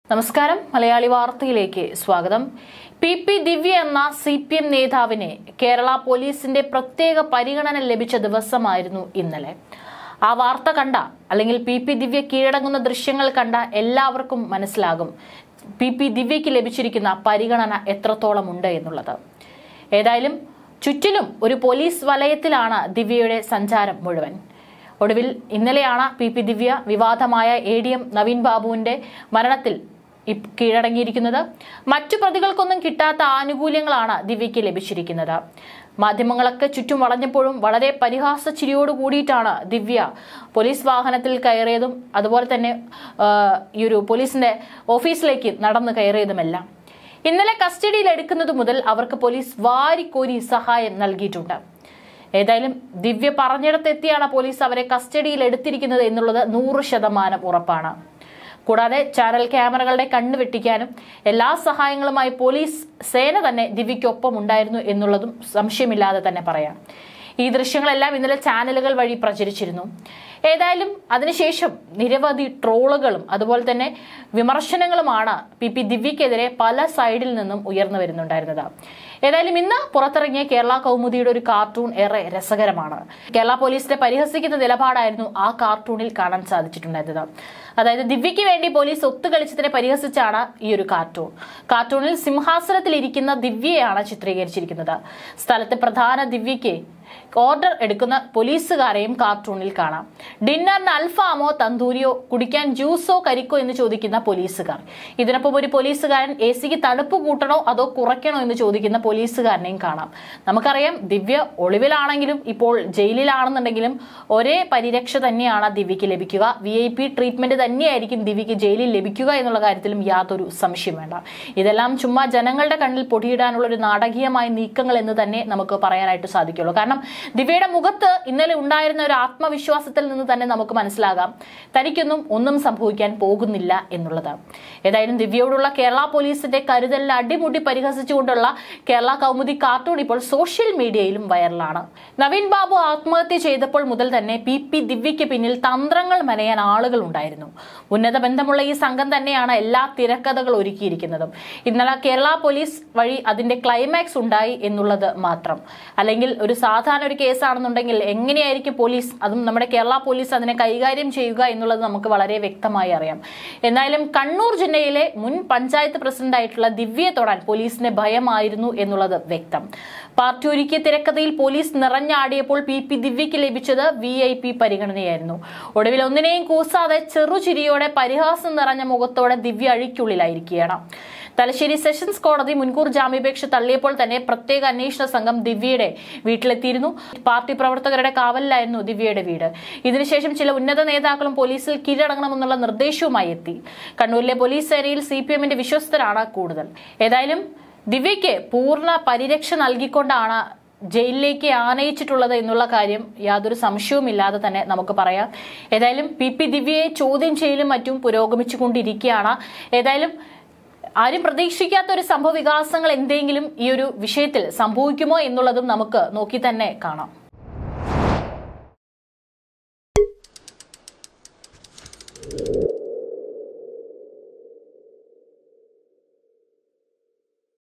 നമസ്കാരം മലയാളി വാർത്തയിലേക്ക് സ്വാഗതം പി പി ദിവ്യ എന്ന സി പി എം നേതാവിന് കേരള പോലീസിന്റെ പ്രത്യേക പരിഗണന ലഭിച്ച ദിവസമായിരുന്നു ഇന്നലെ ആ വാർത്ത കണ്ട അല്ലെങ്കിൽ പി പി ദിവ്യ കീഴടങ്ങുന്ന ദൃശ്യങ്ങൾ കണ്ട എല്ലാവർക്കും മനസ്സിലാകും പി പി ദിവ്യയ്ക്ക് ലഭിച്ചിരിക്കുന്ന പരിഗണന എത്രത്തോളം ഉണ്ട് എന്നുള്ളത് ഏതായാലും ചുറ്റിലും ഒരു പോലീസ് വലയത്തിലാണ് ദിവ്യയുടെ സഞ്ചാരം മുഴുവൻ ഒടുവിൽ ഇന്നലെയാണ് പി പി ദിവ്യ വിവാദമായ എ ഡി എം നവീൻ ബാബുവിന്റെ മരണത്തിൽ ഇപ് കീഴടങ്ങിയിരിക്കുന്നത് മറ്റു പ്രതികൾക്കൊന്നും കിട്ടാത്ത ആനുകൂല്യങ്ങളാണ് ദിവ്യയ്ക്ക് ലഭിച്ചിരിക്കുന്നത് മാധ്യമങ്ങളൊക്കെ ചുറ്റും വളഞ്ഞപ്പോഴും വളരെ പരിഹാസ ചിരിയോട് കൂടിയിട്ടാണ് ദിവ്യ പോലീസ് വാഹനത്തിൽ കയറിയതും അതുപോലെ തന്നെ ആ, ഈ ഒരു പോലീസിന്റെ ഓഫീസിലേക്ക് നടന്നു കയറിയതുമെല്ലാം ഇന്നലെ കസ്റ്റഡിയിൽ എടുക്കുന്നത് മുതൽ അവർക്ക് പോലീസ് വാരിക്കോരി സഹായം നൽകിയിട്ടുണ്ട് ഏതായാലും ദിവ്യ പറഞ്ഞിടത്തെത്തിയാണ് പോലീസ് അവരെ കസ്റ്റഡിയിൽ എടുത്തിരിക്കുന്നത് എന്നുള്ളത് നൂറ് ശതമാനം ഉറപ്പാണ് കൂടാതെ ചാനൽ ക്യാമറകളുടെ കണ്ണ് വെട്ടിക്കാനും എല്ലാ സഹായങ്ങളുമായി പോലീസ് സേന തന്നെ ദിവ്യയ്ക്കൊപ്പം ഉണ്ടായിരുന്നു എന്നുള്ളതും സംശയമില്ലാതെ തന്നെ പറയാം ഈ ദൃശ്യങ്ങളെല്ലാം ഇന്നലെ ചാനലുകൾ വഴി പ്രചരിച്ചിരുന്നു ഏതായാലും അതിനുശേഷം നിരവധി ട്രോളുകളും അതുപോലെ തന്നെ വിമർശനങ്ങളുമാണ് പി പി ദിവ്യക്കെതിരെ പല സൈഡിൽ നിന്നും ഉയർന്നു വരുന്നുണ്ടായിരുന്നത് ഏതായാലും ഇന്ന് പുറത്തിറങ്ങിയ കേരള കൗമുദിയുടെ ഒരു കാർട്ടൂൺ ഏറെ രസകരമാണ് കേരള പോലീസിനെ പരിഹസിക്കുന്ന നിലപാടായിരുന്നു ആ കാർട്ടൂണിൽ കാണാൻ സാധിച്ചിട്ടുണ്ടായിരുന്നത് അതായത് ദിവ്യയ്ക്ക് വേണ്ടി പോലീസ് ഒത്തുകളിച്ചതിനെ പരിഹസിച്ചാണ് ഈ ഒരു കാർട്ടൂൺ കാർട്ടൂണിൽ സിംഹാസനത്തിൽ ഇരിക്കുന്ന ദിവ്യയാണ് ചിത്രീകരിച്ചിരിക്കുന്നത് സ്ഥലത്തെ പ്രധാന ദിവ്യയ്ക്ക് ഓർഡർ എടുക്കുന്ന പോലീസുകാരെയും കാർട്ടൂണിൽ കാണാം ഡിന്നറിന് അൽഫാമോ തന്തൂരിയോ കുടിക്കാൻ ജ്യൂസോ കരിക്കോ എന്ന് ചോദിക്കുന്ന പോലീസുകാർ ഇതിനൊപ്പം ഒരു പോലീസുകാരൻ എ സിക്ക് തണുപ്പ് കൂട്ടണോ അതോ കുറയ്ക്കണോ എന്ന് ചോദിക്കുന്ന പോലീസുകാരനെയും കാണാം നമുക്കറിയാം ദിവ്യ ഒളിവിലാണെങ്കിലും ഇപ്പോൾ ജയിലിലാണെന്നുണ്ടെങ്കിലും ഒരേ പരിരക്ഷ തന്നെയാണ് ദിവ്യയ്ക്ക് ലഭിക്കുക വി ഐ പി ട്രീറ്റ്മെന്റ് തന്നെയായിരിക്കും ദിവ്യയ്ക്ക് ജയിലിൽ ലഭിക്കുക എന്നുള്ള കാര്യത്തിലും യാതൊരു സംശയം വേണ്ട ഇതെല്ലാം ചുമ്മാ ജനങ്ങളുടെ കണ്ണിൽ പൊടിയിടാനുള്ള ഒരു നാടകീയമായ നീക്കങ്ങൾ എന്ന് തന്നെ നമുക്ക് പറയാനായിട്ട് സാധിക്കുള്ളൂ കാരണം ദിവ്യയുടെ മുഖത്ത് ഇന്നലെ ഉണ്ടായിരുന്ന ഒരു ആത്മവിശ്വാസത്തിൽ നിന്ന് തന്നെ നമുക്ക് മനസ്സിലാകാം തനിക്കൊന്നും ഒന്നും സംഭവിക്കാൻ പോകുന്നില്ല എന്നുള്ളത് ഏതായാലും ദിവ്യയോടുള്ള കേരള പോലീസിന്റെ കരുതലിൽ അടിമുടി പരിഹസിച്ചുകൊണ്ടുള്ള കേരള കൗമുദി കാർട്ടൂൺ ഇപ്പോൾ സോഷ്യൽ മീഡിയയിലും വൈറലാണ് നവീൻ ബാബു ആത്മഹത്യ ചെയ്തപ്പോൾ മുതൽ തന്നെ പി പി ദിവ്യയ്ക്ക് പിന്നിൽ തന്ത്രങ്ങൾ മെനയാൻ ആളുകൾ ഉണ്ടായിരുന്നു ഉന്നത ബന്ധമുള്ള ഈ സംഘം തന്നെയാണ് എല്ലാ തിരക്കഥകൾ ഒരുക്കിയിരിക്കുന്നതും ഇന്നലെ കേരള പോലീസ് വഴി അതിന്റെ ക്ലൈമാക്സ് ഉണ്ടായി എന്നുള്ളത് മാത്രം അല്ലെങ്കിൽ ഒരു സാധാരണ ഒരു കേസാണെന്നുണ്ടെങ്കിൽ എങ്ങനെയായിരിക്കും പോലീസ് അതും നമ്മുടെ കേരള പോലീസ് അതിനെ കൈകാര്യം ചെയ്യുക എന്നുള്ളത് നമുക്ക് വളരെ വ്യക്തമായി അറിയാം എന്നാലും കണ്ണൂർ ജില്ലയിലെ മുൻ പഞ്ചായത്ത് പ്രസിഡന്റായിട്ടുള്ള ദിവ്യയെ തൊടാൻ പോലീസിന് ഭയമായിരുന്നു എന്നുള്ളത് വ്യക്തം പാർട്ടി ഒരുക്കിയ തിരക്കഥയിൽ പോലീസ് നിറഞ്ഞാടിയപ്പോൾ പി പി ദിവ്യയ്ക്ക് ലഭിച്ചത് വി ഐ പി പരിഗണനയായിരുന്നു ഒടുവിൽ ഒന്നിനെയും കൂസാതെ ചെറുചിരിയോടെ പരിഹാസം നിറഞ്ഞ മുഖത്തോടെ ദിവ്യ അഴിക്കുള്ളിലായിരിക്കുകയാണ് തലശ്ശേരി സെഷൻസ് കോടതി മുൻകൂർ ജാമ്യാപേക്ഷ തള്ളിയപ്പോൾ തന്നെ പ്രത്യേക അന്വേഷണ സംഘം ദിവ്യയുടെ വീട്ടിലെത്തിയിരുന്നു പാർട്ടി പ്രവർത്തകരുടെ കാവലിലായിരുന്നു ദിവ്യയുടെ വീട് ഇതിനുശേഷം ചില ഉന്നത നേതാക്കളും പോലീസിൽ കീഴടങ്ങണമെന്നുള്ള നിർദ്ദേശവുമായി എത്തി കണ്ണൂരിലെ പോലീസ് സേനയിൽ സി പി എമ്മിന്റെ വിശ്വസ്തരാണ് കൂടുതൽ ഏതായാലും ദിവ്യയ്ക്ക് പൂർണ്ണ പരിരക്ഷ നൽകിക്കൊണ്ടാണ് ജയിലിലേക്ക് ആനയിച്ചിട്ടുള്ളത് എന്നുള്ള കാര്യം യാതൊരു സംശയവുമില്ലാതെ തന്നെ നമുക്ക് പറയാം ഏതായാലും പി പി ദിവ്യയെ ചോദ്യം ചെയ്യലും മറ്റും പുരോഗമിച്ചുകൊണ്ടിരിക്കുകയാണ് ഏതായാലും ആരും പ്രതീക്ഷിക്കാത്ത ഒരു സംഭവ വികാസങ്ങൾ എന്തെങ്കിലും ഈ ഒരു വിഷയത്തിൽ സംഭവിക്കുമോ എന്നുള്ളതും നമുക്ക് നോക്കി തന്നെ കാണാം